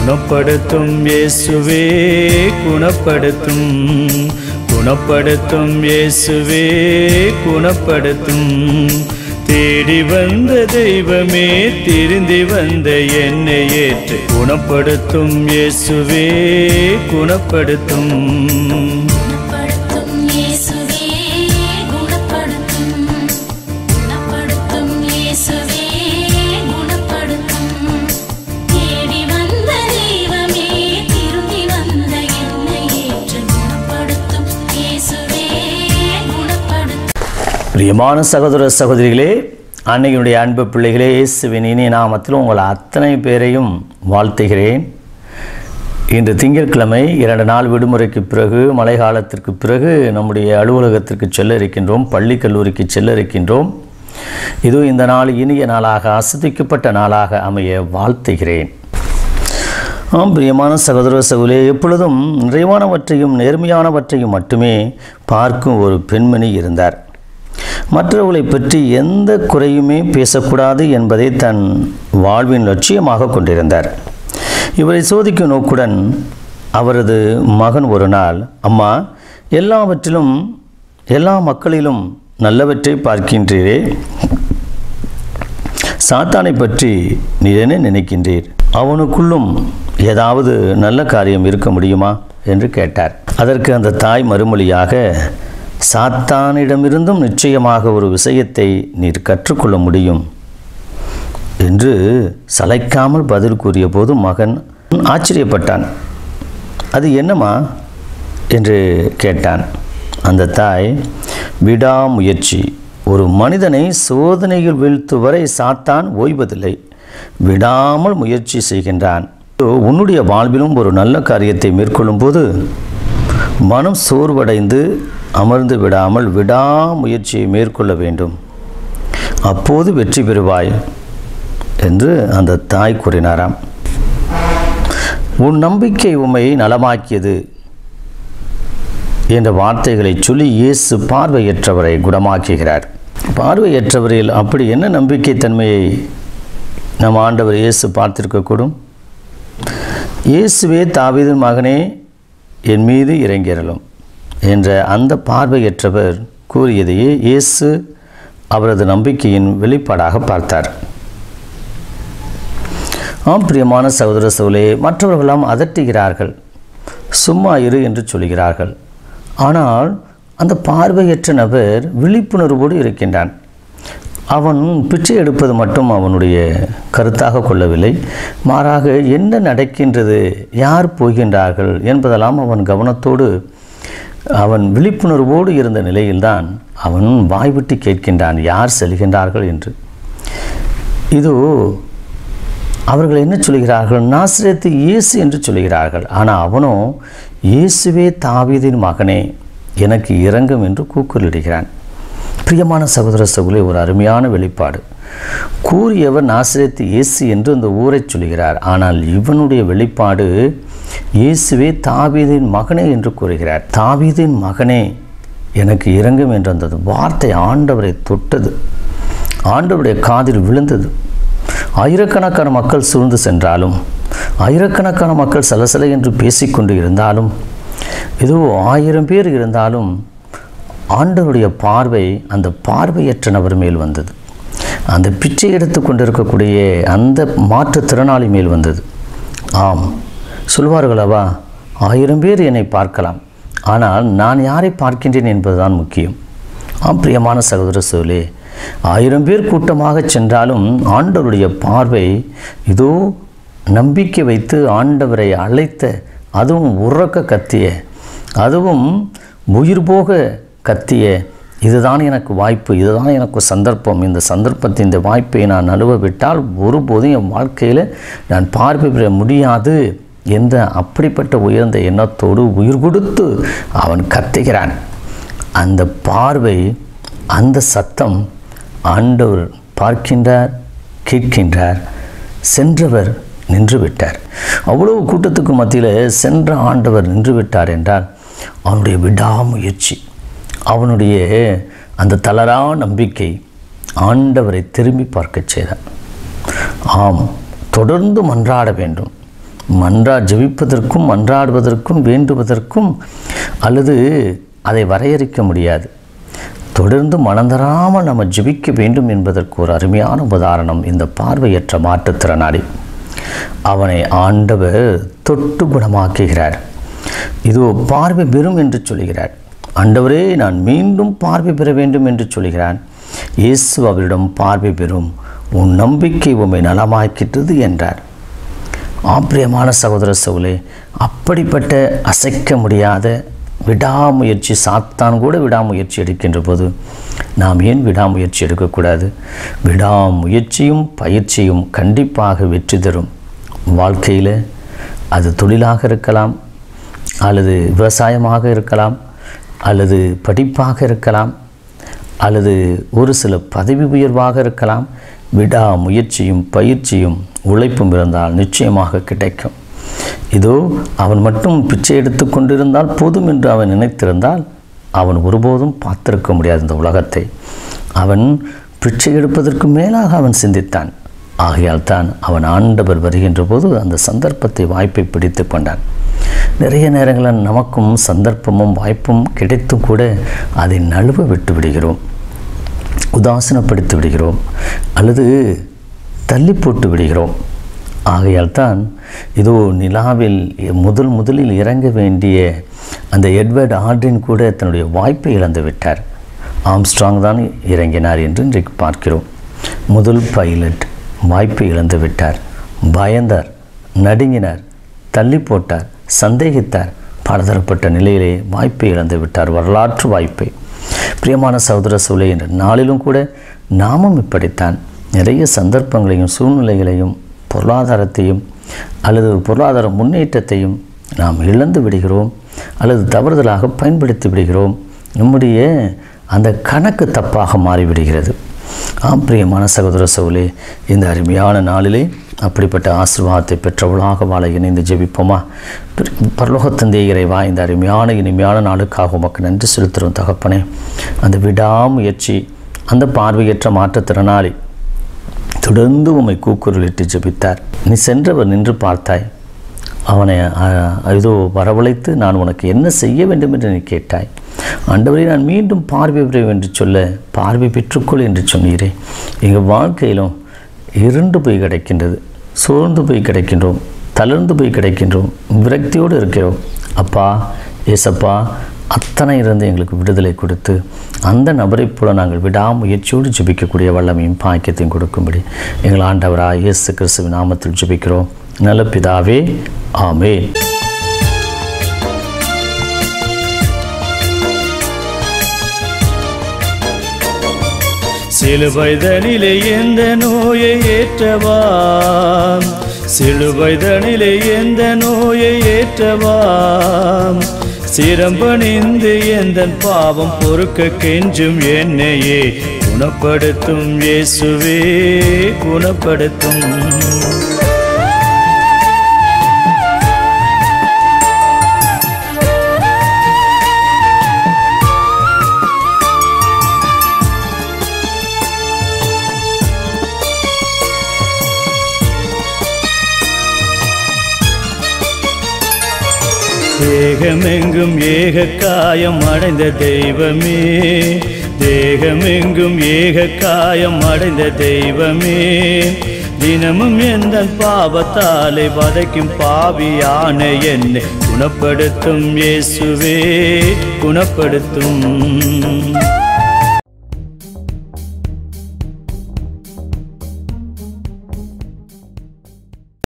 குணப்படுத்தும் இயேசுவே குணப்படுத்தும் குணப்படுத்தும் இயேசுவே குணப்படுத்தும் தேடி வந்த தெய்வமே திருந்தி வந்த என்னை ஏற்று குணப்படுத்தும் இயேசுவே குணப்படுத்தும் குணப்படுத்தும் இயேசுவே குணப்படுத்தும் குணப்படுத்தும் இயேசுவே குணப்படுத்தும் தேடி வந்த தெய்வமே திரும்பி வந்த என்னை ஏற்று குணப்படுத்தும் இயேசுவே குணப்படுத்தும் பிரியமான சகோதர சகோதரிகளே அன்னையினுடைய அன்பு பிள்ளைகளே இயேசுவின் இனிய நாமத்தில் உங்கள் அத்தனை பேரையும் வாழ்த்துகிறேன் இன்று திங்கட்கிழமை இரண்டு நாள் விடுமுறைக்கு பிறகு மழை காலத்திற்கு பிறகு நம்முடைய அலுவலகத்திற்கு செல்ல இருக்கின்றோம் பள்ளி கல்லூரிக்கு செல்ல இருக்கின்றோம் இது இந்த நாள் இனிய நாளாக அசதிக்கப்பட்ட நாளாக அமைய வாழ்த்துகிறேன் ஆம் பிரியமான சகோதர சகோதரே எப்பொழுதும் நிறைவானவற்றையும் நேர்மையானவற்றையும் மட்டுமே பார்க்கும் ஒரு பெண்மணி இருந்தார் மற்றவர்களை பற்றி எந்த குறையுமே பேசக்கூடாது என்பதை தன் வாழ்வின் லட்சியமாக கொண்டிருந்தார் இவரை சோதிக்கும் நோக்குடன் அவரது மகன் ஒரு நாள் அம்மா எல்லாவற்றிலும் எல்லா மக்களிலும் நல்லவற்றை பார்க்கின்றீரே சாத்தானை பற்றி நீர் என்ன நினைக்கின்றீர் அவனுக்குள்ளும் ஏதாவது நல்ல காரியம் இருக்க முடியுமா என்று கேட்டார் அதற்கு அந்த தாய் மறுமொழியாக சாத்தானிடமிருந்தும் நிச்சயமாக ஒரு விஷயத்தை நீர் கற்றுக்கொள்ள முடியும் என்று சளைக்காமல் பதில் கூறிய போது மகன் ஆச்சரியப்பட்டான் அது என்னம்மா என்று கேட்டான் அந்த தாய் விடாமுயற்சி ஒரு மனிதனை சோதனையில் வீழ்த்து வரை சாத்தான் ஓய்வதில்லை விடாமல் முயற்சி செய்கின்றான் உன்னுடைய வாழ்விலும் ஒரு நல்ல காரியத்தை மேற்கொள்ளும் போது மனம் சோர்வடைந்து அமர்ந்து விடாமல் விடாமுயற்சியை மேற்கொள்ள வேண்டும் அப்போது வெற்றி பெறுவாய் என்று அந்த தாய் கூறினாராம் உன் நம்பிக்கை உம்மை நலமாக்கியது என்ற வார்த்தைகளை சொல்லி இயேசு பார்வையற்றவரை குணமாக்குகிறார் பார்வையற்றவரில் அப்படி என்ன நம்பிக்கை தன்மையை நம் ஆண்டவர் இயேசு பார்த்திருக்கக்கூடும் இயேசுவே தாவீதின் மகனே என் மீது இறங்கிரலும் என்ற அந்த பார்வையற்றவர் கூறியதையே இயேசு அவரது நம்பிக்கையின் வெளிப்பாடாக பார்த்தார் ஆம் பிரியமான சகோதர சோலே மற்றவர்களாம் அதட்டுகிறார்கள் சும்மா இரு என்று சொல்கிறார்கள் ஆனால் அந்த பார்வையற்ற நபர் விழிப்புணர்வோடு இருக்கின்றான் அவன் பிச்சை எடுப்பது மட்டும் அவனுடைய கருத்தாக கொள்ளவில்லை மாறாக என்ன நடக்கின்றது யார் போகின்றார்கள் என்பதெல்லாம் அவன் கவனத்தோடு அவன் விழிப்புணர்வோடு இருந்த நிலையில்தான் அவன் வாய்விட்டு கேட்கின்றான் யார் செல்கின்றார்கள் என்று இதோ அவர்கள் என்ன சொல்கிறார்கள் நாசிரியத்து இயேசு என்று சொல்கிறார்கள் ஆனால் அவனோ இயேசுவே தாவீதின் மகனே எனக்கு இறங்கும் என்று கூக்குரலிடுகிறான் பிரியமான சகோதர சகுலே ஒரு அருமையான வெளிப்பாடு கூறியவர் நாசிரியத்து இயேசு என்று அந்த ஊரை சொல்கிறார் ஆனால் இவனுடைய வெளிப்பாடு இயேசுவே தாவீதின் மகனே என்று கூறுகிறார் தாவீதின் மகனே எனக்கு இறங்கும் என்ற அந்த வார்த்தை ஆண்டவரை தொட்டது ஆண்டவருடைய காதில் விழுந்தது ஆயிரக்கணக்கான மக்கள் சூழ்ந்து சென்றாலும் ஆயிரக்கணக்கான மக்கள் சலசல என்று பேசிக்கொண்டு இருந்தாலும் ஏதோ ஆயிரம் பேர் இருந்தாலும் ஆண்டவருடைய பார்வை அந்த பார்வையற்ற நபர் மேல் வந்தது அந்த பிச்சை எடுத்து கொண்டிருக்கக்கூடிய அந்த மாற்றுத்திறனாளி மேல் வந்தது ஆம் சொல்வார்களவா ஆயிரம் பேர் என்னை பார்க்கலாம் ஆனால் நான் யாரை பார்க்கின்றேன் என்பதுதான் முக்கியம் ஆம் பிரியமான சகோதர சோலே ஆயிரம் பேர் கூட்டமாக சென்றாலும் ஆண்டவருடைய பார்வை இதோ நம்பிக்கை வைத்து ஆண்டவரை அழைத்த அதுவும் உறக்க கத்திய அதுவும் உயிர் போக கத்திய இதுதான் எனக்கு வாய்ப்பு இதுதான் எனக்கு சந்தர்ப்பம் இந்த சந்தர்ப்பத்தை இந்த வாய்ப்பை நான் நழுவ விட்டால் ஒருபோதும் என் வாழ்க்கையில் நான் பார்வை பெற முடியாது என்ற அப்படிப்பட்ட உயர்ந்த எண்ணத்தோடு உயிர் கொடுத்து அவன் கத்துகிறான் அந்த பார்வை அந்த சத்தம் ஆண்டவர் பார்க்கின்றார் கேட்கின்றார் சென்றவர் நின்று விட்டார் அவ்வளவு கூட்டத்துக்கு மத்தியில் சென்ற ஆண்டவர் நின்று விட்டார் என்றால் அவனுடைய விடாமுயற்சி அவனுடைய அந்த தளரா நம்பிக்கை ஆண்டவரை திரும்பி பார்க்கச் செய்தான் ஆம் தொடர்ந்து மன்றாட வேண்டும் மன்றா ஜெபிப்பதற்கும் மன்றாடுவதற்கும் வேண்டுவதற்கும் அல்லது அதை வரையறுக்க முடியாது தொடர்ந்து மனந்தராமல் நம்ம ஜெபிக்க வேண்டும் என்பதற்கு ஒரு அருமையான உதாரணம் இந்த பார்வையற்ற மாற்றுத்திறனாளி அவனை ஆண்டவர் தொட்டு குணமாக்குகிறார் இதோ பார்வை பெறும் என்று சொல்கிறார் ஆண்டவரே நான் மீண்டும் பார்வை பெற வேண்டும் என்று சொல்கிறான் இயேசு அவரிடம் பார்வை பெறும் உன் நம்பிக்கை உம்மை நலமாக்கிட்டது என்றார் ஆப்பிரியமான சகோதர சவுலே அப்படிப்பட்ட அசைக்க முடியாத விடாமுயற்சி சாத்தான் கூட விடாமுயற்சி எடுக்கின்ற போது நாம் ஏன் விடாமுயற்சி எடுக்கக்கூடாது விடாமுயற்சியும் பயிற்சியும் கண்டிப்பாக வெற்றி தரும் வாழ்க்கையில் அது தொழிலாக இருக்கலாம் அல்லது விவசாயமாக இருக்கலாம் அல்லது படிப்பாக இருக்கலாம் அல்லது ஒரு சில பதவி உயர்வாக இருக்கலாம் விடா முயற்சியும் பயிற்சியும் உழைப்பும் இருந்தால் நிச்சயமாக கிடைக்கும் இதோ அவன் மட்டும் பிச்சை எடுத்து கொண்டிருந்தால் போதும் என்று அவன் நினைத்திருந்தால் அவன் ஒருபோதும் பார்த்திருக்க முடியாது இந்த உலகத்தை அவன் பிச்சை எடுப்பதற்கு மேலாக அவன் சிந்தித்தான் ஆகையால் தான் அவன் ஆண்டவர் வருகின்ற போது அந்த சந்தர்ப்பத்தை வாய்ப்பை பிடித்து கொண்டான் நிறைய நேரங்களில் நமக்கும் சந்தர்ப்பமும் வாய்ப்பும் கிடைத்தும் கூட அதை நழுவ விட்டு விடுகிறோம் உதாசீனப்படுத்தி விடுகிறோம் அல்லது தள்ளி போட்டு விடுகிறோம் ஆகையால் தான் இதோ நிலாவில் முதல் முதலில் இறங்க வேண்டிய அந்த எட்வர்ட் ஆர்டின் கூட தன்னுடைய வாய்ப்பை இழந்து விட்டார் ஆம்ஸ்ட்ராங் தான் இறங்கினார் என்று இன்றைக்கு பார்க்கிறோம் முதல் பைலட் வாய்ப்பை இழந்து விட்டார் பயந்தார் நடுங்கினார் தள்ளி போட்டார் சந்தேகித்தார் பலதரப்பட்ட நிலையிலே வாய்ப்பை இழந்து விட்டார் வரலாற்று வாய்ப்பை பிரியமான சகோதர சூழலை என்ற நாளிலும் கூட நாமும் இப்படித்தான் நிறைய சந்தர்ப்பங்களையும் சூழ்நிலைகளையும் பொருளாதாரத்தையும் அல்லது ஒரு பொருளாதார முன்னேற்றத்தையும் நாம் இழந்து விடுகிறோம் அல்லது தவறுதலாக பயன்படுத்தி விடுகிறோம் நம்முடைய அந்த கணக்கு தப்பாக மாறிவிடுகிறது ஆம் பிரியமான சகோதர சவுலே இந்த அருமையான நாளிலே அப்படிப்பட்ட ஆசீர்வாதத்தை பெற்றவளாக வாழ இணைந்து ஜெபிப்போமா பரலோகத்தந்தை இறைவா இந்த அருமையான இனிமையான நாளுக்காக உமக்கு நன்றி செலுத்துகிறோம் தகப்பனே அந்த விடாமுயற்சி அந்த பார்வையற்ற மாற்றுத்திறனாளி தொடர்ந்து உம்மை கூக்குரலிட்டு ஜெபித்தார் நீ சென்றவர் நின்று பார்த்தாய் அவனை அ, இதோ வரவழைத்து நான் உனக்கு என்ன செய்ய வேண்டும் என்று நீ கேட்டாய் ஆண்டவரே நான் மீண்டும் பார்வை பெறுவேன் என்று சொல்ல பார்வை பெற்றுக்கொள் என்று சொன்னீரே எங்கள் வாழ்க்கையிலும் இருண்டு போய் கிடைக்கின்றது சோர்ந்து போய் கிடைக்கின்றோம் தளர்ந்து போய் கிடைக்கின்றோம் விரக்தியோடு இருக்கிறோம் அப்பா ஏசப்பா அத்தனை இருந்து எங்களுக்கு விடுதலை கொடுத்து அந்த நபரைப் போல நாங்கள் விடாமுயற்சியோடு ஜெபிக்கக்கூடிய வல்லமையும் பாக்கியத்தையும் கொடுக்கும்படி எங்கள் ஆண்டவராக இயேசு கிறிஸ்துவின் நாமத்தில் ஜெபிக்கிறோம் நல்ல பிதாவே ஆமென் சிலுவைதனிலே எந்த நோயை ஏற்றவா சிலுவைதனிலே எந்த நோயை ஏற்றவா சிரம்பணிந்து எந்த பாவம் பொறுக்க கெஞ்சும் என்னையே குணப்படுத்தும் இயேசுவே குணப்படுத்தும் தேகமெங்கும் ஏக காயம் அடைந்த தெய்வமே தேகமெங்கும் ஏக காயம் அடைந்த தெய்வமே தினமும் எந்த பாவத்தாலே வதைக்கும் பாவியான என்னை குணப்படுத்தும் இயேசுவே குணப்படுத்தும்